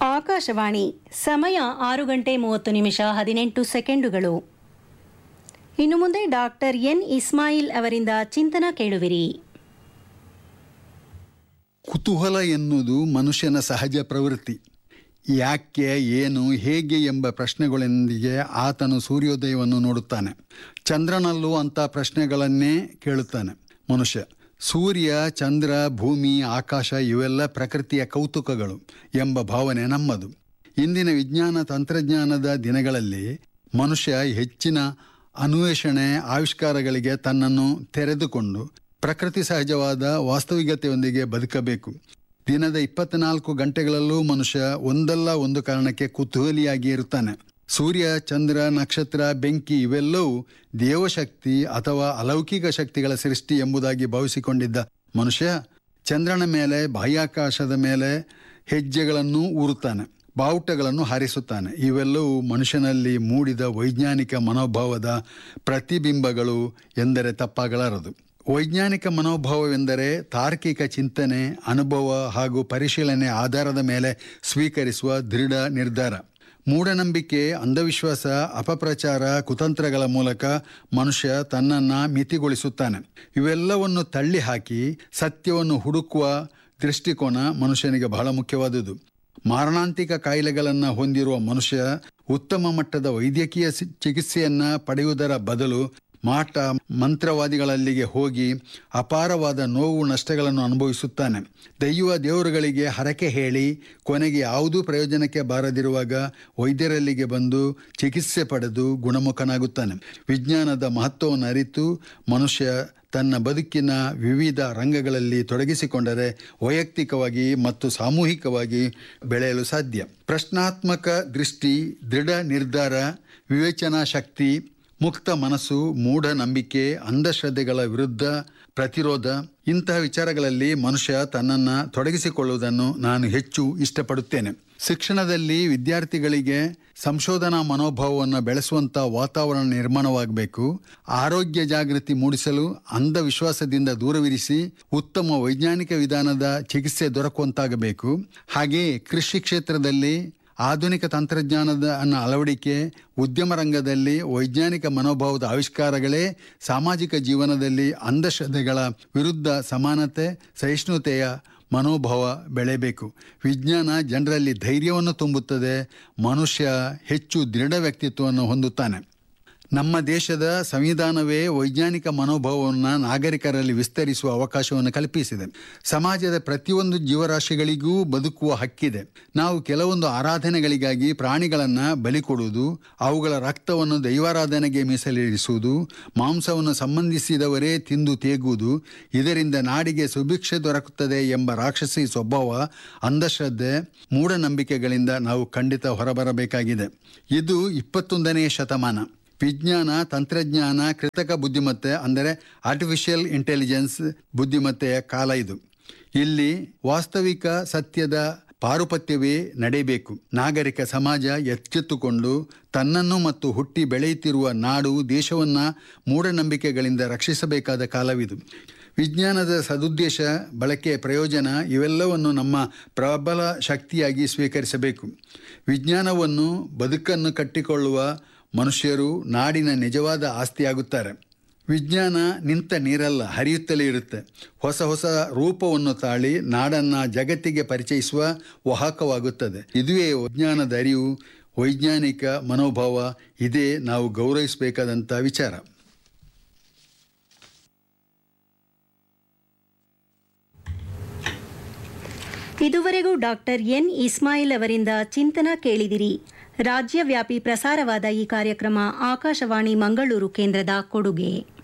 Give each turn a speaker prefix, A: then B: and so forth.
A: ಆಕಾಶವಾಣಿ ಸಮಯ ಆರು ಗಂಟೆ ಮೂವತ್ತು ನಿಮಿಷ ಹದಿನೆಂಟು ಸೆಕೆಂಡುಗಳು ಇನ್ನು ಮುಂದೆ ಡಾಕ್ಟರ್ ಎನ್ ಇಸ್ಮಾಯಿಲ್ ಅವರಿಂದ ಚಿಂತನ ಕೇಳುವಿರಿ
B: ಕುತೂಹಲ ಎನ್ನುವುದು ಮನುಷ್ಯನ ಸಹಜ ಪ್ರವೃತ್ತಿ ಯಾಕೆ ಏನು ಹೇಗೆ ಎಂಬ ಪ್ರಶ್ನೆಗಳೊಂದಿಗೆ ಆತನು ಸೂರ್ಯೋದಯವನ್ನು ನೋಡುತ್ತಾನೆ ಚಂದ್ರನಲ್ಲೂ ಅಂಥ ಪ್ರಶ್ನೆಗಳನ್ನೇ ಕೇಳುತ್ತಾನೆ ಮನುಷ್ಯ ಸೂರ್ಯ ಚಂದ್ರ ಭೂಮಿ ಆಕಾಶ ಇವೆಲ್ಲ ಪ್ರಕೃತಿಯ ಕೌತುಕಗಳು ಎಂಬ ಭಾವನೆ ನಮ್ಮದು ಇಂದಿನ ವಿಜ್ಞಾನ ತಂತ್ರಜ್ಞಾನದ ದಿನಗಳಲ್ಲಿ ಮನುಷ್ಯ ಹೆಚ್ಚಿನ ಅನ್ವೇಷಣೆ ಆವಿಷ್ಕಾರಗಳಿಗೆ ತನ್ನನ್ನು ತೆರೆದುಕೊಂಡು ಪ್ರಕೃತಿ ಸಹಜವಾದ ವಾಸ್ತವಿಕತೆಯೊಂದಿಗೆ ಬದುಕಬೇಕು ದಿನದ ಇಪ್ಪತ್ನಾಲ್ಕು ಗಂಟೆಗಳಲ್ಲೂ ಮನುಷ್ಯ ಒಂದಲ್ಲ ಒಂದು ಕಾರಣಕ್ಕೆ ಕುತೂಹಲಿಯಾಗಿ ಇರುತ್ತಾನೆ ಸೂರ್ಯ ಚಂದ್ರ ನಕ್ಷತ್ರ ಬೆಂಕಿ ಇವೆಲ್ಲವೂ ದೇವಶಕ್ತಿ ಅಥವಾ ಅಲೌಕಿಕ ಶಕ್ತಿಗಳ ಸೃಷ್ಟಿ ಎಂಬುದಾಗಿ ಭಾವಿಸಿಕೊಂಡಿದ್ದ ಮನುಷ್ಯ ಚಂದ್ರನ ಮೇಲೆ ಬಾಹ್ಯಾಕಾಶದ ಮೇಲೆ ಹೆಜ್ಜೆಗಳನ್ನು ಊರುತ್ತಾನೆ ಬಾವುಟಗಳನ್ನು ಹಾರಿಸುತ್ತಾನೆ ಇವೆಲ್ಲವೂ ಮನುಷ್ಯನಲ್ಲಿ ಮೂಡಿದ ವೈಜ್ಞಾನಿಕ ಮನೋಭಾವದ ಪ್ರತಿಬಿಂಬಗಳು ಎಂದರೆ ತಪ್ಪಾಗಲಾರದು ವೈಜ್ಞಾನಿಕ ಮನೋಭಾವವೆಂದರೆ ತಾರ್ಕಿಕ ಚಿಂತನೆ ಅನುಭವ ಹಾಗೂ ಪರಿಶೀಲನೆ ಆಧಾರದ ಮೇಲೆ ಸ್ವೀಕರಿಸುವ ದೃಢ ನಿರ್ಧಾರ ಮೂಢನಂಬಿಕೆ ಅಂಧವಿಶ್ವಾಸ ಅಪಪ್ರಚಾರ ಕುತಂತ್ರಗಳ ಮೂಲಕ ಮನುಷ್ಯ ತನ್ನನ್ನು ಮಿತಿಗೊಳಿಸುತ್ತಾನೆ ಇವೆಲ್ಲವನ್ನು ತಳ್ಳಿ ಹಾಕಿ ಸತ್ಯವನ್ನು ಹುಡುಕುವ ದೃಷ್ಟಿಕೋನ ಮನುಷ್ಯನಿಗೆ ಬಹಳ ಮುಖ್ಯವಾದುದು ಮಾರಣಾಂತಿಕ ಕಾಯಿಲೆಗಳನ್ನು ಹೊಂದಿರುವ ಮನುಷ್ಯ ಉತ್ತಮ ಮಟ್ಟದ ವೈದ್ಯಕೀಯ ಚಿಕಿತ್ಸೆಯನ್ನು ಪಡೆಯುವುದರ ಬದಲು ಮಾಟ ಮಂತ್ರವಾದಿಗಳಲ್ಲಿಗೆ ಹೋಗಿ ಅಪಾರವಾದ ನೋವು ನಷ್ಟಗಳನ್ನು ಅನುಭವಿಸುತ್ತಾನೆ ದೈವ ದೇವರುಗಳಿಗೆ ಹರಕೆ ಹೇಳಿ ಕೊನೆಗೆ ಯಾವುದೂ ಪ್ರಯೋಜನಕ್ಕೆ ಬಾರದಿರುವಾಗ ವೈದ್ಯರಲ್ಲಿಗೆ ಬಂದು ಚಿಕಿತ್ಸೆ ಪಡೆದು ಗುಣಮುಖನಾಗುತ್ತಾನೆ ವಿಜ್ಞಾನದ ಮಹತ್ವವನ್ನು ಅರಿತು ಮನುಷ್ಯ ತನ್ನ ಬದುಕಿನ ವಿವಿಧ ರಂಗಗಳಲ್ಲಿ ತೊಡಗಿಸಿಕೊಂಡರೆ ವೈಯಕ್ತಿಕವಾಗಿ ಮತ್ತು ಸಾಮೂಹಿಕವಾಗಿ ಬೆಳೆಯಲು ಸಾಧ್ಯ ಪ್ರಶ್ನಾತ್ಮಕ ದೃಷ್ಟಿ ದೃಢ ನಿರ್ಧಾರ ವಿವೇಚನಾ ಶಕ್ತಿ ಮುಕ್ತ ಮನಸ್ಸು ಮೂಢನಂಬಿಕೆ ಅಂಧಶ್ರದ್ಧೆಗಳ ವಿರುದ್ಧ ಪ್ರತಿರೋಧ ಇಂತಹ ವಿಚಾರಗಳಲ್ಲಿ ಮನುಷ್ಯ ತನ್ನನ್ನು ತೊಡಗಿಸಿಕೊಳ್ಳುವುದನ್ನು ನಾನು ಹೆಚ್ಚು ಇಷ್ಟಪಡುತ್ತೇನೆ ಶಿಕ್ಷಣದಲ್ಲಿ ವಿದ್ಯಾರ್ಥಿಗಳಿಗೆ ಸಂಶೋಧನಾ ಮನೋಭಾವವನ್ನು ಬೆಳೆಸುವಂಥ ವಾತಾವರಣ ನಿರ್ಮಾಣವಾಗಬೇಕು ಆರೋಗ್ಯ ಜಾಗೃತಿ ಮೂಡಿಸಲು ಅಂಧವಿಶ್ವಾಸದಿಂದ ದೂರವಿರಿಸಿ ಉತ್ತಮ ವೈಜ್ಞಾನಿಕ ವಿಧಾನದ ಚಿಕಿತ್ಸೆ ದೊರಕುವಂತಾಗಬೇಕು ಹಾಗೆಯೇ ಕೃಷಿ ಕ್ಷೇತ್ರದಲ್ಲಿ ಆಧುನಿಕ ತಂತ್ರಜ್ಞಾನದ ಅಳವಡಿಕೆ ಉದ್ಯಮ ರಂಗದಲ್ಲಿ ವೈಜ್ಞಾನಿಕ ಮನೋಭಾವದ ಆವಿಷ್ಕಾರಗಳೇ ಸಾಮಾಜಿಕ ಜೀವನದಲ್ಲಿ ಅಂಧಶ್ರದ್ಧೆಗಳ ವಿರುದ್ಧ ಸಮಾನತೆ ಸಹಿಷ್ಣುತೆಯ ಮನೋಭಾವ ಬೆಳೆಯಬೇಕು ವಿಜ್ಞಾನ ಜನರಲ್ಲಿ ಧೈರ್ಯವನ್ನು ತುಂಬುತ್ತದೆ ಮನುಷ್ಯ ಹೆಚ್ಚು ದೃಢ ವ್ಯಕ್ತಿತ್ವವನ್ನು ಹೊಂದುತ್ತಾನೆ ನಮ್ಮ ದೇಶದ ಸಂವಿಧಾನವೇ ವೈಜ್ಞಾನಿಕ ಮನೋಭಾವವನ್ನು ನಾಗರಿಕರಲ್ಲಿ ವಿಸ್ತರಿಸುವ ಅವಕಾಶವನ್ನು ಕಲ್ಪಿಸಿದೆ ಸಮಾಜದ ಪ್ರತಿಯೊಂದು ಜೀವರಾಶಿಗಳಿಗೂ ಬದುಕುವ ಹಕ್ಕಿದೆ ನಾವು ಕೆಲವೊಂದು ಆರಾಧನೆಗಳಿಗಾಗಿ ಪ್ರಾಣಿಗಳನ್ನು ಬಲಿ ಕೊಡುವುದು ಅವುಗಳ ರಕ್ತವನ್ನು ದೈವಾರಾಧನೆಗೆ ಮೀಸಲಿರಿಸುವುದು ಮಾಂಸವನ್ನು ಸಂಬಂಧಿಸಿದವರೇ ತಿಂದು ತೇಗುವುದು ಇದರಿಂದ ನಾಡಿಗೆ ಸುಭಿಕ್ಷೆ ದೊರಕುತ್ತದೆ ಎಂಬ ರಾಕ್ಷಸಿ ಸ್ವಭಾವ ಅಂಧಶ್ರದ್ಧೆ ಮೂಢನಂಬಿಕೆಗಳಿಂದ ನಾವು ಖಂಡಿತ ಹೊರಬರಬೇಕಾಗಿದೆ ಇದು ಇಪ್ಪತ್ತೊಂದನೆಯ ಶತಮಾನ ವಿಜ್ಞಾನ ತಂತ್ರಜ್ಞಾನ ಕೃತಕ ಬುದ್ಧಿಮತ್ತೆ ಅಂದರೆ ಆರ್ಟಿಫಿಷಿಯಲ್ ಇಂಟೆಲಿಜೆನ್ಸ್ ಬುದ್ಧಿಮತ್ತೆಯ ಕಾಲ ಇದು ಇಲ್ಲಿ ವಾಸ್ತವಿಕ ಸತ್ಯದ ಪಾರುಪತ್ಯವೇ ನಡೆಯಬೇಕು ನಾಗರಿಕ ಸಮಾಜ ಎಚ್ಚೆತ್ತುಕೊಂಡು ತನ್ನನ್ನು ಮತ್ತು ಹುಟ್ಟಿ ಬೆಳೆಯುತ್ತಿರುವ ನಾಡು ದೇಶವನ್ನು ಮೂಢನಂಬಿಕೆಗಳಿಂದ ರಕ್ಷಿಸಬೇಕಾದ ಕಾಲವಿದು ವಿಜ್ಞಾನದ ಸದುದ್ದೇಶ ಬಳಕೆ ಪ್ರಯೋಜನ ಇವೆಲ್ಲವನ್ನು ನಮ್ಮ ಪ್ರಬಲ ಶಕ್ತಿಯಾಗಿ ಸ್ವೀಕರಿಸಬೇಕು ವಿಜ್ಞಾನವನ್ನು ಬದುಕನ್ನು ಕಟ್ಟಿಕೊಳ್ಳುವ ಮನುಷ್ಯರು ನಾಡಿನ ನಿಜವಾದ ಆಸ್ತಿಯಾಗುತ್ತಾರೆ ವಿಜ್ಞಾನ ನಿಂತ ನೀರಲ್ಲ ಹರಿಯುತ್ತಲೇ ಇರುತ್ತೆ ಹೊಸ ಹೊಸ ರೂಪವನ್ನು ತಾಳಿ ನಾಡನ್ನು ಜಗತ್ತಿಗೆ ಪರಿಚಯಿಸುವ ವಾಹಕವಾಗುತ್ತದೆ ಇದುವೇ ವಿಜ್ಞಾನದ ಅರಿವು ವೈಜ್ಞಾನಿಕ ಮನೋಭಾವ ಇದೇ ನಾವು ಗೌರವಿಸಬೇಕಾದಂಥ ವಿಚಾರ
A: ಇದುವರೆಗೂ ಡಾಕ್ಟರ್ ಎನ್ ಇಸ್ಮಾಯಿಲ್ ಅವರಿಂದ ಚಿಂತನ ಕೇಳಿದಿರಿ ರಾಜ್ಯವ್ಯಾಪಿ ಪ್ರಸಾರವಾದ ಈ ಕಾರ್ಯಕ್ರಮ ಆಕಾಶವಾಣಿ ಮಂಗಳೂರು ಕೇಂದ್ರದ ಕೊಡುಗೆ